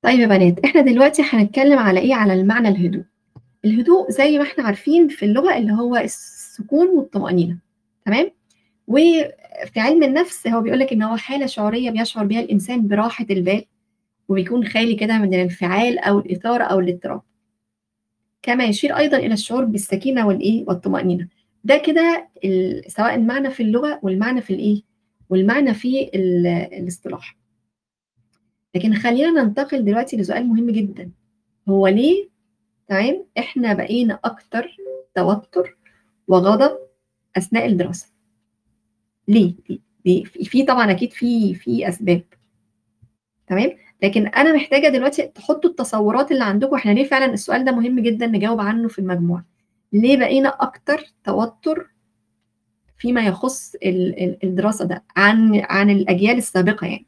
طيب يا بنات إحنا دلوقتي هنتكلم على إيه، على المعنى الهدوء. الهدوء زي ما إحنا عارفين في اللغة اللي هو السكون والطمأنينة، تمام؟ وفي علم النفس هو بيقول لك إن هو حالة شعورية بيشعر بيها الإنسان براحة البال، وبيكون خالي كده من الانفعال أو الإثارة أو الاضطراب. كما يشير أيضًا إلى الشعور بالسكينة والإيه، والطمأنينة. ده كده ال سواء المعنى في اللغة والمعنى في الإيه، والمعنى في ال الاصطلاح. لكن خلّينا ننتقل دلوقتي لسؤال مهم جدًا، هو ليه تمام، إحنا بقينا أكتر توتر وغضب أثناء الدراسة؟ ليه؟ ليه؟ في طبعًا أكيد في في أسباب. تمام؟ لكن أنا محتاجة دلوقتي تحطّوا التصورات اللي عندكم، إحنا ليه فعلًا السؤال ده مهم جدًا نجاوب عنه في المجموعة، ليه بقينا أكتر توتر فيما يخص ال ال الدراسة ده عن عن الأجيال السابقة يعني؟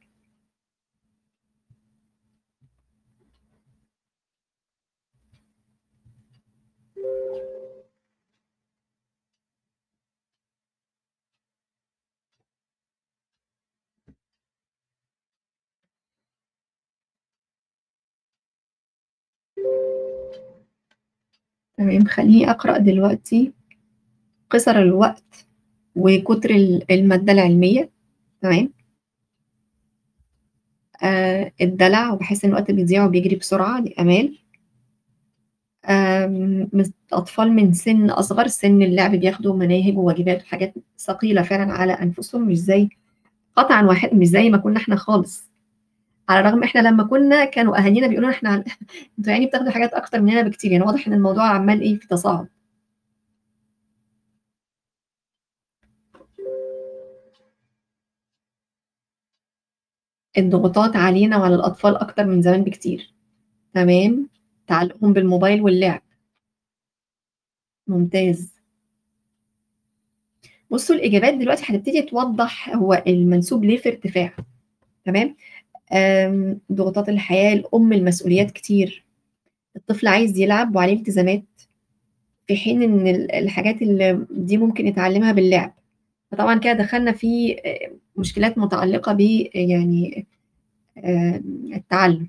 تمام، خلّيني أقرأ دلوقتي قِصَر الوقت وكُتر ال المادة العلمية، تمام؟ آآ الدلع وباحس إن الوقت بيضيع وبيجري بسرعة، دي آمال. آمم مس أطفال من سِن أصغر، سِن اللعب بياخدوا مناهج وواجبات وحاجات ثقيلة فعلًا على أنفسهم، مش زي قطعًا واحد مش زي ما كنا إحنا خالص. على الرغم إحنا لمّا كنا كانوا أهالينا بيقولوا لنا إحنا أنتم يا عيني بتاخدوا حاجات أكتر مننا بكتير، يعني واضح إن الموضوع عمّال إيه، في تصاعد. الضغوطات علينا وعلى الأطفال أكتر من زمان بكتير، تمام، تعلُّقهم بالموبايل واللعب. ممتاز. بُصّوا الإجابات دلوقتي هتبتدي توضّح هو المنسوب ليه في ارتفاع، تمام، آمم ضغوطات الحياة، الأم المسؤوليات كتير، الطفل عايز يلعب وعليه التزامات، في حين إن ال الحاجات اللي دي ممكن يتعلّمها باللعب، فطبعًا كده دخلنا في آآ مشكلات متعلقة ب يعني آآ التعلُّم.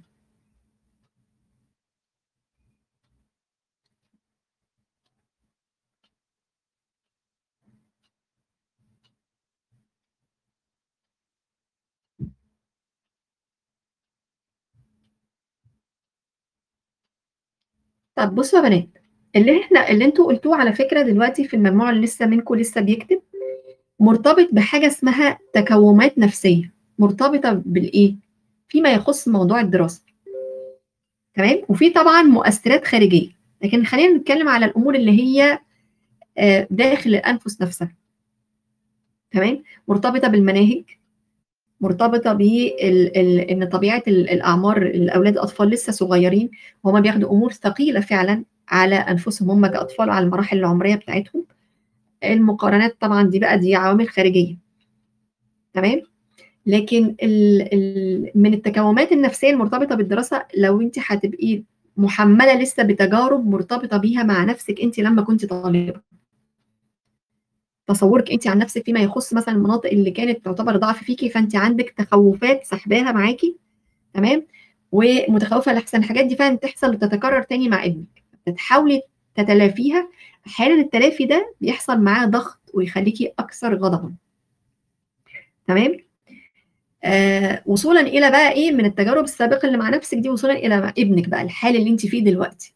طَب بُصّوا يا بنات، اللي إحنا اللي أنتم قُلتوه على فكرة دلوقتي في المجموعة اللي لسه منكم لسه بيكتب، مرتبط بحاجة اسمها تكوّمات نفسية، مرتبطة بالإيه، فيما يخُص موضوع الدراسة. تمام، وفي طبعًا مؤثِّرات خارجية، لكن خلّينا نتكلّم على الأمور اللي هي آآ داخل الأنفُس نفسها. تمام، مرتبطة بالمناهج، مرتبطة بال ال إن طبيعة ال الأعمار الأولاد الأطفال لسه صغيّرين، وهُم بياخدوا أمور ثقيلة فعلًا على أنفسهم هُم كأطفال وعلى المراحل العمرية بتاعتهم. المقارنات طبعًا دي بقى دي عوامل خارجية. تمام، لكن ال ال من التكوّمات النفسية المرتبطة بالدراسة لو أنتِ هتبقي مُحمّلة لسه بتجارب مرتبطة بيها مع نفسِك أنتِ لمّا كنتِ طالبة. تصوُّرِك أنتِ عن نفسِك فيما يخُص مثلًا المناطق اللي كانت تعتبر ضعف فيكِ، فأنتِ عندِك تخوّفات ساحباها معاكِ، تمام، ومتخوّفة لأحسن الحاجات دي فعلًا تحصل وتتكرر تاني مع ابنِك، فتحاولي تتلافيها، أحيانًا التلافي ده بيحصل معاه ضغط ويخلّيكِ أكثر غضبًا. تمام، آآ وصولًا إلى بقى إيه، من التجارب السابقة اللي مع نفسِك دي وصولًا إلى م ابنِك بقى، الحال اللي أنتِ فيه دلوقتي.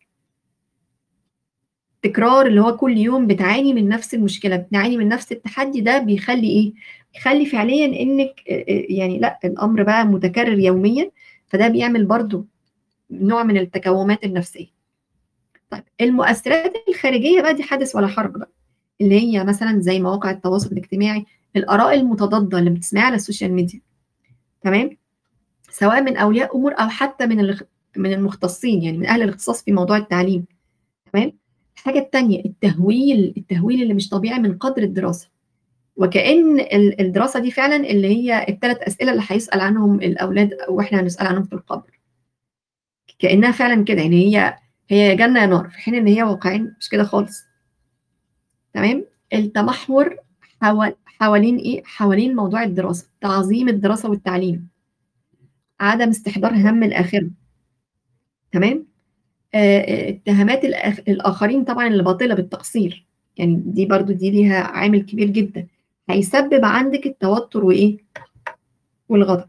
تكرار اللي هو كل يوم بتعاني من نفس المشكلة، بتعاني من نفس التحدي ده بيخلّي إيه، بيخلّي فعليًا إنِّك آآ آآ يعني لأ، الأمر بقى متكرر يوميًا، فده بيعمل برضه نوع من التكوّمات النفسية. طيب المؤثِّرات الخارجية بقى دي حدث ولا حرج بقى، اللي هي مثلًا زي مواقع التواصل الاجتماعي، الآراء المتضادة اللي بتسمعيها على السوشيال ميديا، تمام، سواء من أولياء أمور أو حتى من الاخ من المختصين، يعني من أهل الاختصاص في موضوع التعليم، تمام. الحاجة التانية التهويل، التهويل اللي مش طبيعي من قدر الدراسة، وكأن ال الدراسة دي فعلًا اللي هي ال3 أسئلة اللي هيسأل عنهم الأولاد وإحنا هنسأل عنهم في القبر. كأنها فعلًا كده، يعني هي هي يا جنة يا نار، في حين إن هي واقعيًا مش كده خالص. تمام، التمحور حوا حوالين إيه، حوالين موضوع الدراسة، تعظيم الدراسة والتعليم. عدم استحضار هَم الآخرة. تمام آآ اتهامات الآخ الآخرين طبعًا اللي باطلة بالتقصير، يعني دي برضه دي ليها عامل كبير جدًا، هيسبب عندِك التوتر وإيه والغضب.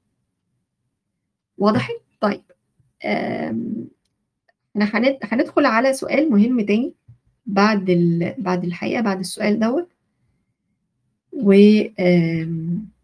وضحت؟ طيب آمم إحنا هند هندخل على سؤال مهم تاني بعد ال بعد الحقيقة بعد السؤال دوّة و آمم